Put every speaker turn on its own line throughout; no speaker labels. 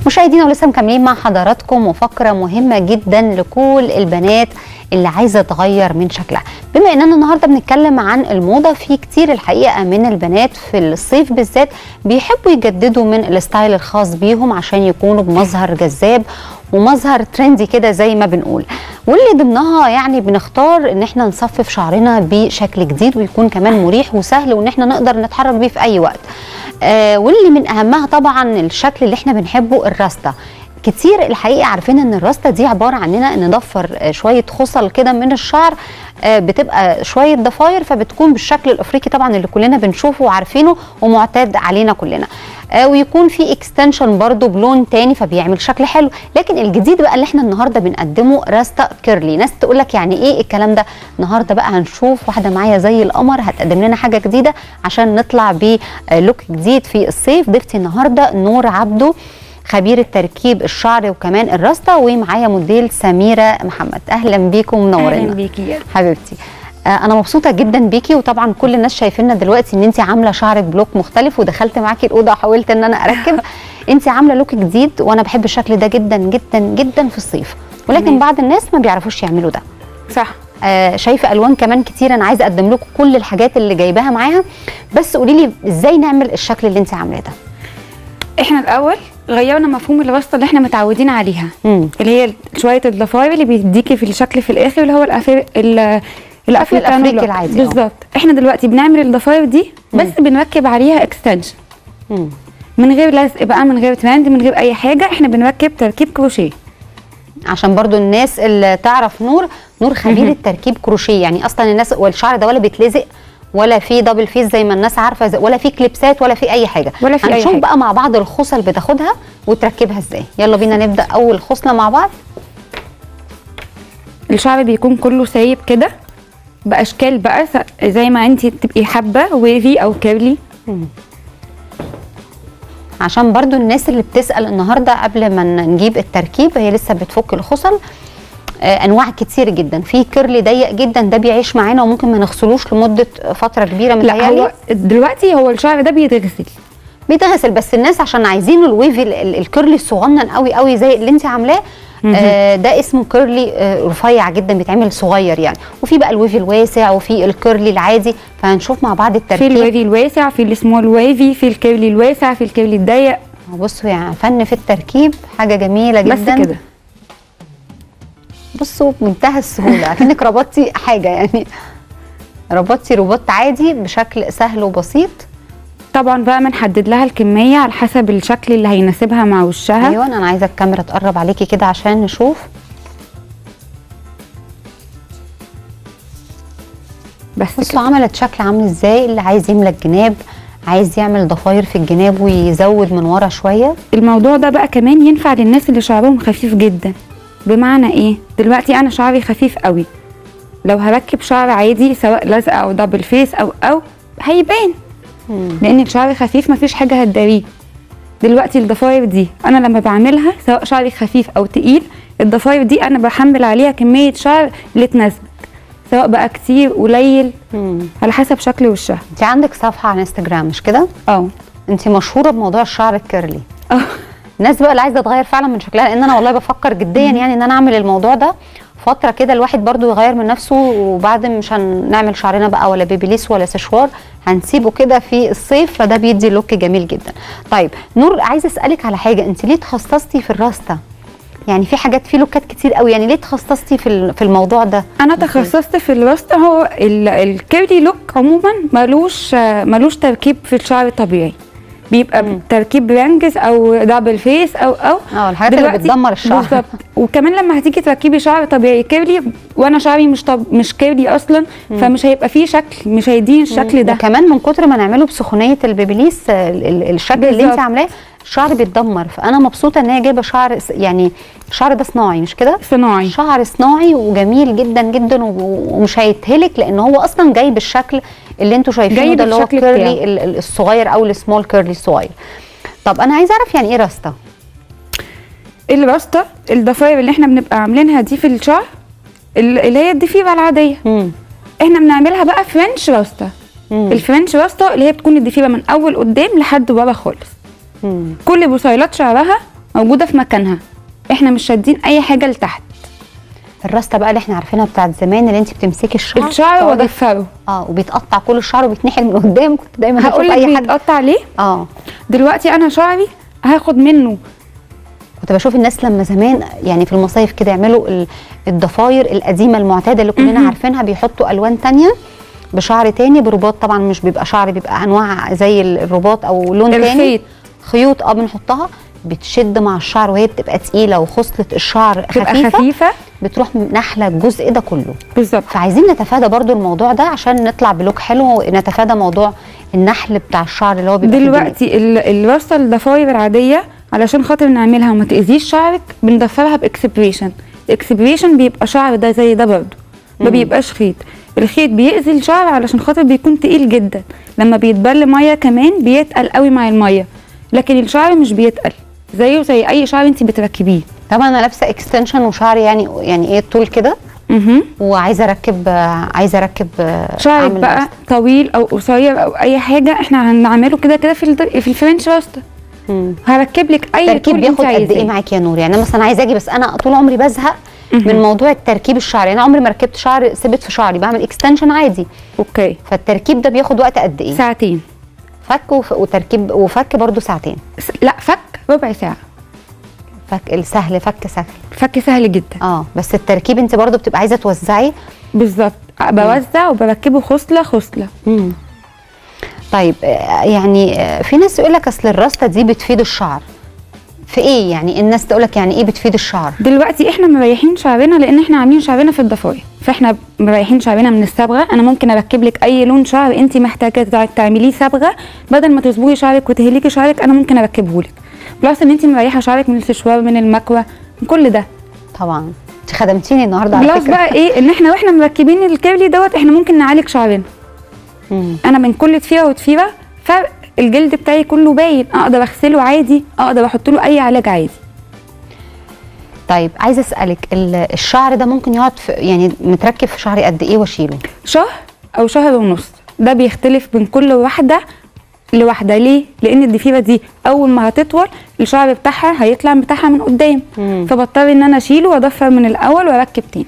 مشاهدينا ولسه مكملين مع حضراتكم وفقره مهمه جدا لكل البنات اللي عايزه تغير من شكلها بما اننا النهارده بنتكلم عن الموضه في كتير الحقيقه من البنات في الصيف بالذات بيحبوا يجددوا من الستايل الخاص بيهم عشان يكونوا بمظهر جذاب ومظهر ترندي كده زي ما بنقول واللي ضمنها يعني بنختار ان احنا نصفف شعرنا بشكل جديد ويكون كمان مريح وسهل وان احنا نقدر نتحرك بيه في اي وقت آه واللي من اهمها طبعا الشكل اللي احنا بنحبه الراستا كتير الحقيقه عارفين ان الراستا دي عباره عننا ان نضفر آه، شويه خصل كده من الشعر آه، بتبقى شويه ضفاير فبتكون بالشكل الافريقي طبعا اللي كلنا بنشوفه وعارفينه ومعتاد علينا كلنا آه، ويكون في اكستنشن برضو بلون تاني فبيعمل شكل حلو لكن الجديد بقى اللي احنا النهارده بنقدمه راستا كيرلي ناس تقول لك يعني ايه الكلام ده النهارده بقى هنشوف واحده معايا زي القمر هتقدم لنا حاجه جديده عشان نطلع بلوك جديد في الصيف ضيفتي النهارده نور عبده خبير التركيب الشعري وكمان الراستا ومعايا موديل سميره محمد اهلا بيكم
اهلا
منورينا
بيكي يا
حبيبتي آه، انا مبسوطه جدا بيكي وطبعا كل الناس شايفيننا دلوقتي ان انت عامله شعرك بلوك مختلف ودخلت معاكي الاوضه وحاولت ان انا اركب انت عامله لوك جديد وانا بحب الشكل ده جدا جدا جدا في الصيف ولكن
تمام.
بعض الناس ما بيعرفوش يعملوا ده
صح
آه شايفه الوان كمان كتير انا عايزه اقدم لكم كل الحاجات اللي جايباها معاها بس قولي لي ازاي نعمل الشكل اللي انت عاملاه ده
احنا الاول غيرنا مفهوم الوسطى اللي احنا متعودين عليها
مم.
اللي هي شويه الضفاير اللي بيديكي في الشكل في الاخر اللي هو الأفي... ال- القفل
الأفريقي
الأنولا.
العادي، اه.
بالظبط احنا دلوقتي بنعمل الضفاير دي بس بنركب عليها اكستنشن
مم.
من غير لزق بقى من غير تراند من غير اي حاجه احنا بنركب تركيب كروشيه
عشان برضو الناس اللي تعرف نور نور خبير
مهم.
التركيب كروشيه يعني اصلا الناس والشعر ده ولا بيتلزق ولا في دبل فيس زي ما الناس عارفه زي- ولا في كليبسات ولا في اي حاجه
ولا في أي
هنشوف
حاجة.
بقى مع بعض الخصل بتاخدها وتركبها ازاي يلا بينا نبدا اول خصله مع بعض
الشعر بيكون كله سايب كده باشكال بقى س- زي ما انت تبقي حابه ويفي او كيرلي
عشان برضو الناس اللي بتسال النهارده قبل ما ن- نجيب التركيب هي لسه بتفك الخصل آه، انواع كتير جدا في كيرلي ضيق جدا ده بيعيش معانا وممكن ما نغسلوش لمده فتره كبيره
لا
متهيألي.
هو دلوقتي هو الشعر ده بيتغسل
بيتغسل بس الناس عشان عايزينه الويفي ال- ال- الكيرلي الصغنن قوي قوي زي اللي انت عاملاه آه ده اسمه كيرلي آه رفيع جدا بيتعمل صغير يعني وفي بقى الويفي الواسع وفي الكيرلي العادي فهنشوف مع بعض
في
التركيب
الويفي الواسع في السمول ويفي في الكيرلي الواسع في الكيرلي الضيق
بصوا يعني فن في التركيب حاجه جميله
بس
جدا
كده
بصوا بمنتهى السهوله اكنك ربطتي حاجه يعني ربطتي رباط عادي بشكل سهل وبسيط
طبعا بقى بنحدد لها الكميه على حسب الشكل اللي هيناسبها مع وشها
ايوه انا عايزه الكاميرا تقرب عليكي كده عشان نشوف
بس
بصوا
كده.
عملت شكل عامل ازاي اللي عايز يملى الجناب عايز يعمل ضفاير في الجناب ويزود من ورا شويه
الموضوع ده بقى كمان ينفع للناس اللي شعرهم خفيف جدا بمعنى ايه دلوقتي انا شعري خفيف قوي لو هركب شعر عادي سواء لزقه او دبل فيس او او هيبان لان الشعر خفيف مفيش حاجه هتداريه دلوقتي الضفاير دي انا لما بعملها سواء شعري خفيف او تقيل الضفاير دي انا بحمل عليها كميه شعر اللي تناسبك سواء بقى كتير قليل على حسب شكل وشها
انت عندك صفحه على انستجرام مش كده
اه
انت مشهوره بموضوع الشعر الكيرلي
اه
الناس بقى اللي عايزه تغير فعلا من شكلها لان انا والله بفكر جديا يعني ان انا اعمل الموضوع ده فتره كده الواحد برضو يغير من نفسه وبعد مش هنعمل شعرنا بقى ولا بيبيليس ولا سشوار هنسيبه كده في الصيف فده بيدي لوك جميل جدا طيب نور عايزه اسالك على حاجه انت ليه تخصصتي في الراستا يعني في حاجات في لوكات كتير قوي يعني ليه تخصصتي في ال- في الموضوع ده
انا تخصصت في الوسط هو ال- الكيرلي لوك عموما ملوش ملوش تركيب في الشعر الطبيعي بيبقى
مم.
تركيب برانجز او دبل فيس او او
اه الحاجات اللي
دلوقتي-
بتدمر الشعر
بالظبط وكمان لما هتيجي تركبي شعر طبيعي كيرلي وانا شعري مش طب مش كيرلي اصلا فمش هيبقى فيه شكل مش هيديني الشكل ده
وكمان من كتر ما نعمله بسخونيه البيبيليس ال- ال- الشكل اللي انت
بالظبط.
عاملاه الشعر بيتدمر فانا مبسوطه ان هي جايبه شعر س- يعني الشعر ده صناعي مش كده
صناعي
شعر صناعي وجميل جدا جدا و- ومش هيتهلك لان هو اصلا جاي بالشكل اللي انتوا شايفينه
جاي
ده اللي هو
بالشكل
كيرلي
بتاعه.
ال- ال- الصغير او السمول كيرلي الصغير طب انا عايزه اعرف يعني ايه راستا
الراستا الضفاير اللي احنا بنبقى عاملينها دي في الشعر ال- اللي هي الضفيره العاديه
مم.
احنا بنعملها بقى فرنش راستا
مم.
الفرنش راستا اللي هي بتكون الضفيره من اول قدام لحد ورا خالص
مم.
كل بصيلات شعرها موجوده في مكانها احنا مش شادين اي حاجه لتحت
الراسته بقى اللي احنا عارفينها بتاعت زمان اللي انت بتمسكي الشعر
الشعر
تقعدي-
وادفره
اه وبيتقطع كل الشعر وبيتنحل من قدام كنت دايما اشوف
هقول لك
اي حد
بيتقطع ليه
اه
دلوقتي انا شعري هاخد منه
كنت بشوف الناس لما زمان يعني في المصايف كده يعملوا ال- الضفاير القديمه المعتاده اللي كلنا
مهم.
عارفينها بيحطوا الوان تانية بشعر تاني برباط طبعا مش بيبقى شعر بيبقى انواع زي الرباط او لون تاني
الخيط
خيوط اه بنحطها بتشد مع الشعر وهي بتبقى تقيله وخصله الشعر
تبقى
خفيفه
خفيفه
بتروح نحله الجزء ده كله
بالظبط
فعايزين نتفادى برضو الموضوع ده عشان نطلع بلوك حلو ونتفادى موضوع النحل بتاع الشعر اللي هو بيبقى في الجناب.
دلوقتي ال- الرصه الضفاير العاديه علشان خاطر نعملها وما تاذيش شعرك بنضفرها باكسبريشن الاكسبريشن بيبقى شعر ده زي ده برضه ما
مم.
بيبقاش خيط الخيط بيأذي الشعر علشان خاطر بيكون تقيل جدا لما بيتبل ميه كمان بيتقل قوي مع الميه لكن الشعر مش بيتقل زيه زي اي شعر انت بتركبيه
طبعا انا لابسه اكستنشن وشعري يعني يعني ايه طول كده
مهم.
وعايزه اركب آه، عايزه اركب آه،
شعرك
أعمل
بقى طويل او قصير او اي حاجه احنا هنعمله كده كده في الد- في الفرنش راستا
مم.
هركب لك اي
التركيب
طول انت
بياخد قد ايه
عايزاه
معاكي يا نور يعني انا مثلا عايزه اجي بس انا طول عمري بزهق من موضوع التركيب الشعر يعني انا عمري ما ركبت شعر ثبت في شعري بعمل اكستنشن عادي
اوكي
فالتركيب ده بياخد وقت قد ايه
ساعتين
فك وف- وتركيب وفك برضو ساعتين
س- لا فك ربع ساعه
فك السهل فك سهل
فك سهل جدا
اه بس التركيب انت برضو بتبقى عايزه توزعي
بالظبط بوزع وبركبه خصله خصله
مم. طيب آه، يعني آه، في ناس يقول لك اصل الراسته دي بتفيد الشعر في ايه يعني الناس تقول لك يعني ايه بتفيد الشعر
دلوقتي احنا مريحين شعرنا لان احنا عاملين شعرنا في الضفاير فاحنا مريحين شعرنا من الصبغه انا ممكن اركب لك اي لون شعر انت محتاجه تع- تعمليه صبغه بدل ما تصبغي شعرك وتهلكي شعرك انا ممكن اركبه لك بلس ان انت مريحه شعرك من السشوار من المكوى من كل ده
طبعا انت خدمتيني النهارده على
بلس
فكره
بقى ايه ان احنا واحنا مركبين الكيرلي دوت احنا ممكن نعالج شعرنا
مم.
انا من كل تفيره وتفيره فرق الجلد بتاعي كله باين اقدر اغسله عادي اقدر احط له اي علاج عادي
طيب عايزه اسالك ال- الشعر ده ممكن يقعد في يعني متركب في شعري قد ايه واشيله
شهر او شهر ونص ده بيختلف من كل واحده لواحده ليه لان الضفيره دي اول ما هتطول الشعر بتاعها هيطلع بتاعها من قدام
مم.
فبضطر ان انا اشيله واضفر من الاول واركب تاني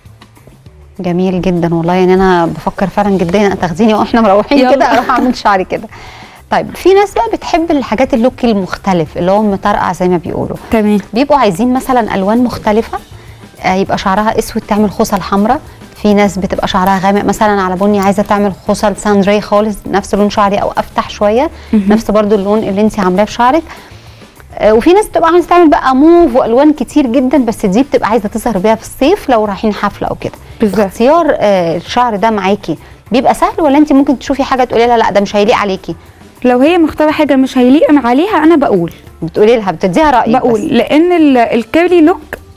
جميل جدا والله يعني انا بفكر فعلا جدا تاخديني واحنا مروحين
يلا.
كده اروح اعمل شعري كده طيب في ناس بقى بتحب الحاجات اللوك المختلف اللي هو مطرقع زي ما بيقولوا
تمام
بيبقوا عايزين مثلا الوان مختلفه آه، يبقى شعرها اسود تعمل خصل حمراء في ناس بتبقى شعرها غامق مثلا على بني عايزه تعمل خصل ساندري خالص نفس لون شعري او افتح شويه نفس برضو اللون اللي انت عاملاه في شعرك آه، وفي ناس بتبقى عايزه تعمل بقى موف والوان كتير جدا بس دي بتبقى عايزه تظهر بيها في الصيف لو رايحين حفله او كده
بالظبط.
اختيار آه، الشعر ده معاكي بيبقى سهل ولا انت ممكن تشوفي حاجه تقولي لها لا ده مش هيليق عليكي
لو هي مختاره حاجه مش هيليق عليها انا بقول
بتقولي لها بتديها رايك
بقول
بس.
لان ال- الكيرلي لوك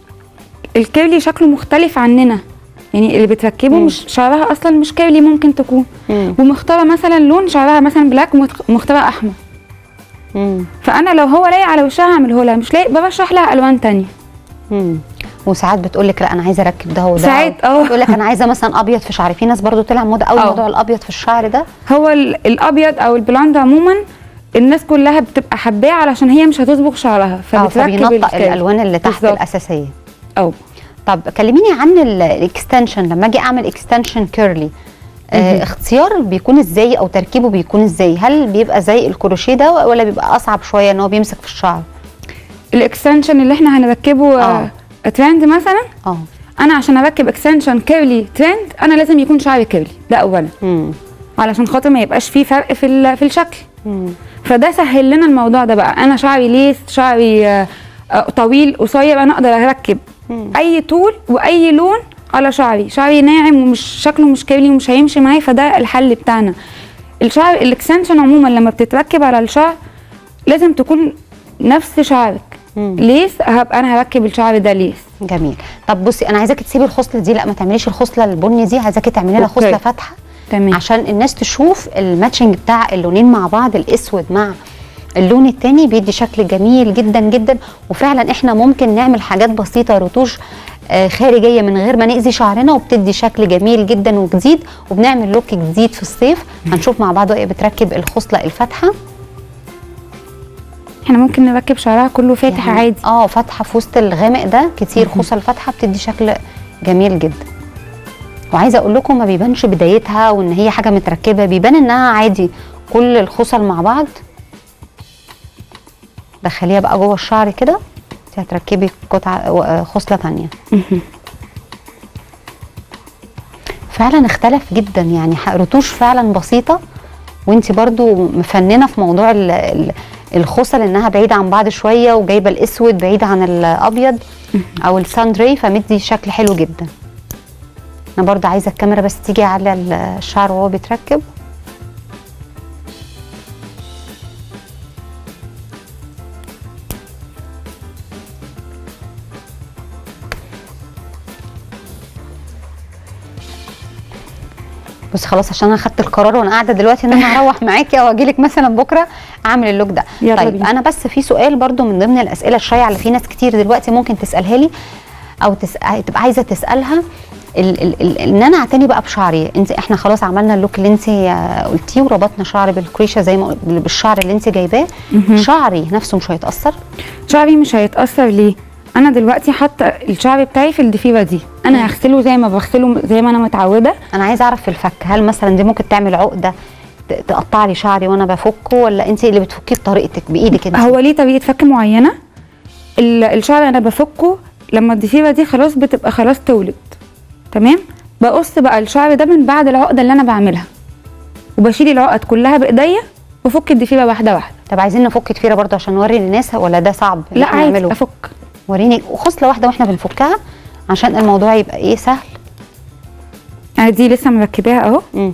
الكيرلي شكله مختلف عننا يعني اللي بتركبه
مم.
مش شعرها اصلا مش كيرلي ممكن تكون
مم.
ومختاره مثلا لون شعرها مثلا بلاك ومختاره احمر
مم.
فانا لو هو لايق على وشها هعمله لها مش لايق برشح لها الوان تانية
مم. وساعات بتقول لك لا انا عايزه اركب ده وده
ساعات، اه.
تقول لك انا عايزه مثلا ابيض في شعري في ناس برضو طلع موضه قوي
اه.
موضوع الابيض في الشعر ده
هو ال- الابيض او البلوند عموما الناس كلها بتبقى حباه علشان هي مش هتصبغ شعرها
اه
فبتركب
فبينطق
الكيرلي.
الالوان اللي تحت
بالظبط.
الاساسيه
اه
طب كلميني عن ال- الاكستنشن لما اجي اعمل اكستنشن كيرلي آه اختيار بيكون ازاي او تركيبه بيكون ازاي هل بيبقى زي الكروشيه ده ولا بيبقى اصعب شويه ان هو بيمسك في الشعر
الاكستنشن اللي احنا هنركبه
اه.
آه، ترند مثلا
اه
انا عشان اركب اكستنشن كيرلي ترند انا لازم يكون شعري كيرلي ده اولا
امم
علشان خاطر ما يبقاش فيه فرق في ال- في الشكل
امم
فده سهل لنا الموضوع ده بقى انا شعري ليس شعري آه، آه، طويل قصير انا اقدر اركب
مم.
اي طول واي لون على شعري شعري ناعم ومش شكله مش كيرلي ومش هيمشي معايا فده الحل بتاعنا الشعر الاكستنشن عموما لما بتتركب على الشعر لازم تكون نفس شعرك
مم.
ليس هبقى انا هركب الشعر ده ليس
جميل طب بصي انا عايزاكي تسيبي الخصله دي لا ما تعمليش الخصله البني دي عايزاكي تعملي لها
اوكي.
خصله فاتحه
تمام
عشان الناس تشوف الماتشنج بتاع اللونين مع بعض الاسود مع اللون التاني بيدي شكل جميل جدا جدا وفعلا احنا ممكن نعمل حاجات بسيطه رتوش آه، خارجيه من غير ما ناذي شعرنا وبتدي شكل جميل جدا وجديد وبنعمل لوك جديد في الصيف هنشوف مع بعض وهي بتركب الخصله الفاتحه
احنا ممكن نركب شعرها كله فاتح
يعني
عادي
اه فاتحه في وسط الغامق ده كتير خصل فاتحه بتدي شكل جميل جدا وعايزه اقول لكم ما بيبانش بدايتها وان هي حاجه متركبه بيبان انها عادي كل الخصل مع بعض دخليها بقى جوه الشعر كده انت هتركبي قطعه و- خصله تانية فعلا اختلف جدا يعني ح- رتوش فعلا بسيطه وانت برضو مفننه في موضوع ال- ال- الخصل انها بعيده عن بعض شويه وجايبه الاسود بعيد عن الابيض او الساندري فمدي شكل حلو جدا انا برضو عايزه الكاميرا بس تيجي على الشعر وهو بيتركب بص خلاص عشان انا خدت القرار وانا قاعده دلوقتي ان انا هروح معاكي او اجي لك مثلا بكره اعمل اللوك ده
يلا
طيب
بينا.
انا بس في سؤال برضو من ضمن الاسئله الشائعه اللي في ناس كتير دلوقتي ممكن تسالها لي او تس... تبقى عايزه تسالها ال... ال... ال... ان انا اعتني بقى بشعري انت احنا خلاص عملنا اللوك اللي انت آه، قلتيه وربطنا شعري بالكريشه زي ما قل- بالشعر اللي انت جايباه شعري نفسه مش هيتاثر
شعري مش هيتاثر ليه انا دلوقتي حاطه الشعر بتاعي في الدفيفه دي انا هغسله زي ما بغسله زي ما انا متعوده
انا عايزه اعرف في الفك هل مثلا دي ممكن تعمل عقده ت- تقطع لي شعري وانا بفكه ولا انت اللي بتفكيه بطريقتك بايدك انت
هو ليه طريقه فك معينه ال- الشعر انا بفكه لما الضفيره دي خلاص بتبقى خلاص تولد تمام بقص بقى الشعر ده من بعد العقده اللي انا بعملها وبشيل العقد كلها بايديا وفك الضفيره واحده واحده
طب عايزين نفك ضفيره برضه عشان نوري للناس ولا ده صعب إن
لا
إحنا
عادي
نعمله؟
افك
وريني خصله واحده واحنا بنفكها عشان الموضوع يبقى ايه سهل
انا دي لسه مركباها اهو
مم.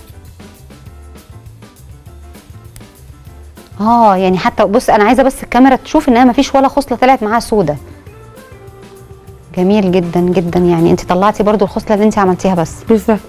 اه يعني حتى بص انا عايزه بس الكاميرا تشوف انها ما فيش ولا خصله طلعت معاها سودا جميل جدا جدا يعني انت طلعتي برضو الخصله اللي انت عملتيها بس
بالظبط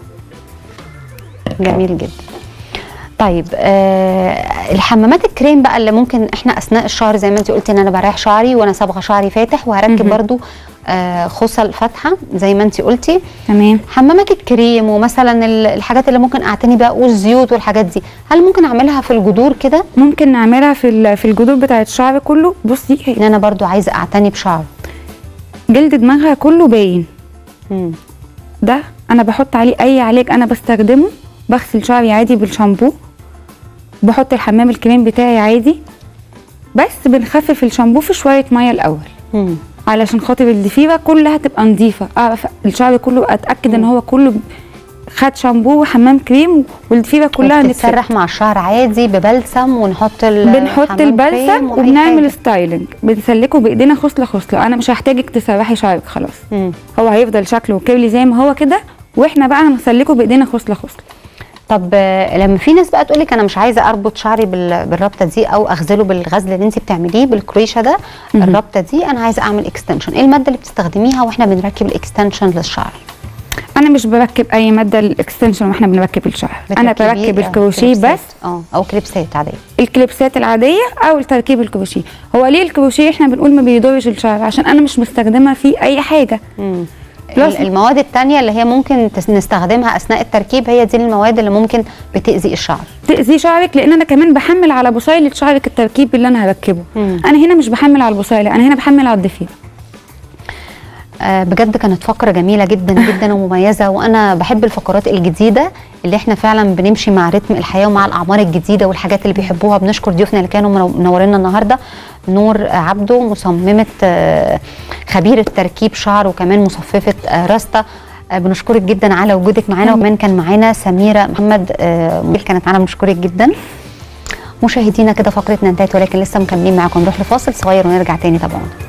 جميل جدا طيب آه الحمامات الكريم بقى اللي ممكن احنا اثناء الشهر زي ما انت قلتي ان انا بريح شعري وانا صبغه شعري فاتح وهركب
مهم.
برضو آه خصل فاتحه زي ما انت قلتي
تمام
حمامات الكريم ومثلا ال- الحاجات اللي ممكن اعتني بيها والزيوت والحاجات دي هل ممكن اعملها في الجذور كده
ممكن نعملها في ال- في الجذور بتاعه الشعر كله بصي
ان
هي
انا برضو عايزه اعتني بشعر
جلد دماغها كله باين
مم.
ده انا بحط عليه اي علاج انا بستخدمه بغسل شعري عادي بالشامبو بحط الحمام الكريم بتاعي عادي بس بنخفف الشامبو في شويه ميه الاول
مم.
علشان خاطر الضفيره كلها تبقى نظيفه اعرف الشعر كله اتاكد ان هو كله خد شامبو وحمام كريم والضفيره كلها نتسرح
بتتسرح مع الشعر عادي ببلسم ونحط ال-
بنحط
حمام
البلسم
كريم وأي
وبنعمل
حاجة.
ستايلنج بنسلكه بايدينا خصله خصله انا مش هحتاجك تسرحي شعرك خلاص
مم.
هو هيفضل شكله كيرلي زي ما هو كده واحنا بقى هنسلكه بايدينا خصله خصله
طب آه، لما في ناس بقى تقول لك انا مش عايزه اربط شعري بال- بالربطه دي او اغزله بالغزل اللي انت بتعمليه بالكريشه ده الربطه دي انا عايزه اعمل اكستنشن ايه الماده اللي بتستخدميها واحنا بنركب الاكستنشن للشعر
انا مش بركب اي ماده الاكستنشن واحنا بنركب الشعر انا
بتركبيه،
بركب
آه،
الكروشيه
كليبسات.
بس
اه او كليبسات عاديه
الكليبسات العاديه او التركيب الكروشيه هو ليه الكروشيه احنا بنقول ما بيضرش الشعر عشان انا مش مستخدمه فيه اي حاجه
مم.
بلس-
ال- المواد التانية اللي هي ممكن تس- نستخدمها اثناء التركيب هي دي المواد اللي ممكن بتاذي الشعر
تاذي شعرك لان انا كمان بحمل على بصيله شعرك التركيب اللي انا هركبه
مم.
انا هنا مش بحمل على البصيله انا هنا بحمل على الضفيره
آه، بجد كانت فقرة جميلة جدا جدا ومميزة وأنا بحب الفقرات الجديدة اللي احنا فعلا بنمشي مع رتم الحياة ومع الأعمار الجديدة والحاجات اللي بيحبوها بنشكر ضيوفنا اللي كانوا منو- منورينا النهاردة نور عبده مصممة آه، خبيرة تركيب شعر وكمان مصففة آه، راستا آه، بنشكرك جدا على وجودك معانا وكمان كان معانا سميرة محمد آه، مدير كانت معانا بنشكرك جدا مشاهدينا كده فقرتنا انتهت ولكن لسه مكملين معاكم نروح لفاصل صغير ونرجع تاني طبعا